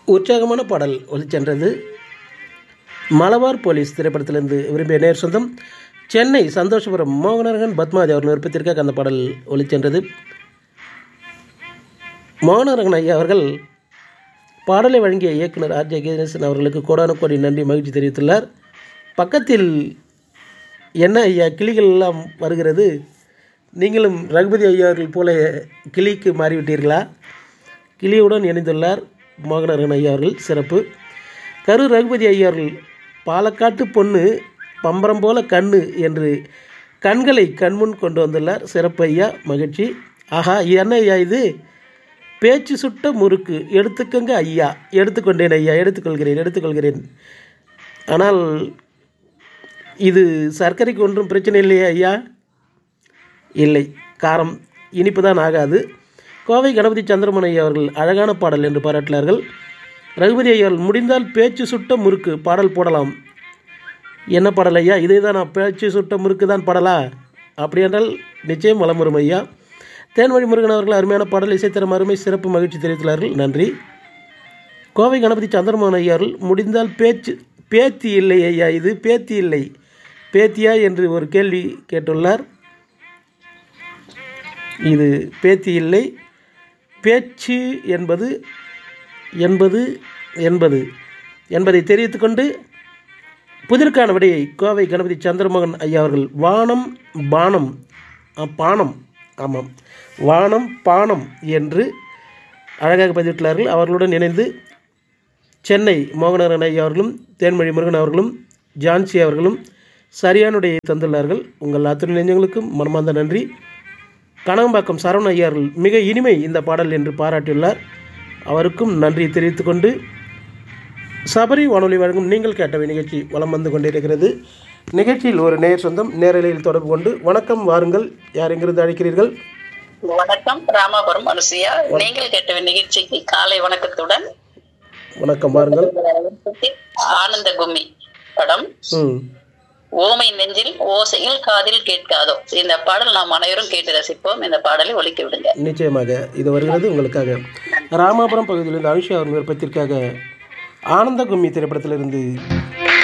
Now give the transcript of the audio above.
உற்சாகமான பாடல் ஒலிச்சென்றது மலபார் போலீஸ் திரைப்படத்திலிருந்து விரும்பிய நேர் சொந்தம் சென்னை சந்தோஷபுரம் மோகனரகன் பத்மாவதி அவர்கள் விருப்பத்திற்காக அந்த பாடல் ஒலிச்சென்றது மோகனரகன் ஐயா அவர்கள் பாடலை வழங்கிய இயக்குனர் ஆர் ஜே கணேசன் அவர்களுக்கு கோடான கோடி நன்றி மகிழ்ச்சி தெரிவித்துள்ளார் பக்கத்தில் என்ன ஐயா கிளிகள் எல்லாம் வருகிறது நீங்களும் ரகுபதி ஐயா அவர்கள் போல கிளிக்கு மாறிவிட்டீர்களா கிளியுடன் இணைந்துள்ளார் மோகனரகன் ஐயா அவர்கள் சிறப்பு கரு ரகுபதி ஐயா அவர்கள் பாலக்காட்டு பொண்ணு பம்பரம் போல கண்ணு என்று கண்களை கண்முன் கொண்டு வந்துள்ளார் சிறப்பு ஐயா மகிழ்ச்சி ஆஹா என்ன ஐயா இது பேச்சு சுட்ட முறுக்கு எடுத்துக்கங்க ஐயா எடுத்துக்கொண்டேன் ஐயா எடுத்துக்கொள்கிறேன் எடுத்துக்கொள்கிறேன் ஆனால் இது சர்க்கரைக்கு ஒன்றும் பிரச்சனை இல்லையா ஐயா இல்லை காரம் இனிப்பு தான் ஆகாது கோவை கணபதி சந்திரமணி ஐயா அவர்கள் அழகான பாடல் என்று பாராட்டினார்கள் ரகுபதி ஐயா அவர்கள் முடிந்தால் பேச்சு சுட்ட முறுக்கு பாடல் போடலாம் என்ன பாடல் ஐயா இதே தான் நான் பேச்சு சுட்ட முறுக்கு தான் பாடலா அப்படி என்றால் நிச்சயம் வளம் வரும் ஐயா தேன்வழி முருகன் அவர்கள் அருமையான பாடல் இசைத்தரம் அருமை சிறப்பு மகிழ்ச்சி தெரிவித்துள்ளார்கள் நன்றி கோவை கணபதி சந்திரமோகன் ஐயா அவர்கள் முடிந்தால் பேச்சு பேத்தி இல்லை ஐயா இது பேத்தி இல்லை பேத்தியா என்று ஒரு கேள்வி கேட்டுள்ளார் இது பேத்தி இல்லை பேச்சு என்பது என்பது என்பது என்பதை தெரிவித்துக்கொண்டு புதிர்கான விடையை கோவை கணபதி சந்திரமோகன் ஐயா அவர்கள் வானம் பானம் ஆ, பானம் ஆமாம் வானம் பானம் என்று அழகாக பதிவிட்டுள்ளார்கள் அவர்களுடன் இணைந்து சென்னை மோகனரன் ஐயா அவர்களும் தேன்மொழி முருகன் அவர்களும் ஜான்சி அவர்களும் சரியானுடைய தந்துள்ளார்கள் உங்கள் அத்துணை நெஞ்சங்களுக்கும் மனமார்ந்த நன்றி கனகம்பாக்கம் சரவண ஐயா அவர்கள் மிக இனிமை இந்த பாடல் என்று பாராட்டியுள்ளார் அவருக்கும் நன்றி தெரிவித்துக்கொண்டு சபரி வானொலி வழங்கும் நீங்கள் கேட்டவை நிகழ்ச்சி வலம் வந்து கொண்டிருக்கிறது நிகழ்ச்சியில் ஒரு நேர் சொந்தம் நேரலையில் தொடர்பு கொண்டு வணக்கம் வாருங்கள் யார் எங்கிருந்து அழைக்கிறீர்கள் வணக்கம் ராமாபுரம் அனுசுயா நீங்கள் கேட்ட நிகழ்ச்சிக்கு காலை வணக்கத்துடன் வணக்கம் வாருங்கள் ஆனந்த கும்மி படம் ம் ஓமை நெஞ்சில் ஓசையில் காதில் கேட்காதோ இந்த பாடல் நாம் அனைவரும் கேட்டு ரசிப்போம் இந்த பாடலை ஒலிக்க விடுங்க நிச்சயமாக இது வருகிறது உங்களுக்காக ராமாபுரம் பகுதியிலிருந்து அனுஷா அவர்கள் விருப்பத்திற்காக ஆனந்த கும்மி திரைப்படத்திலிருந்து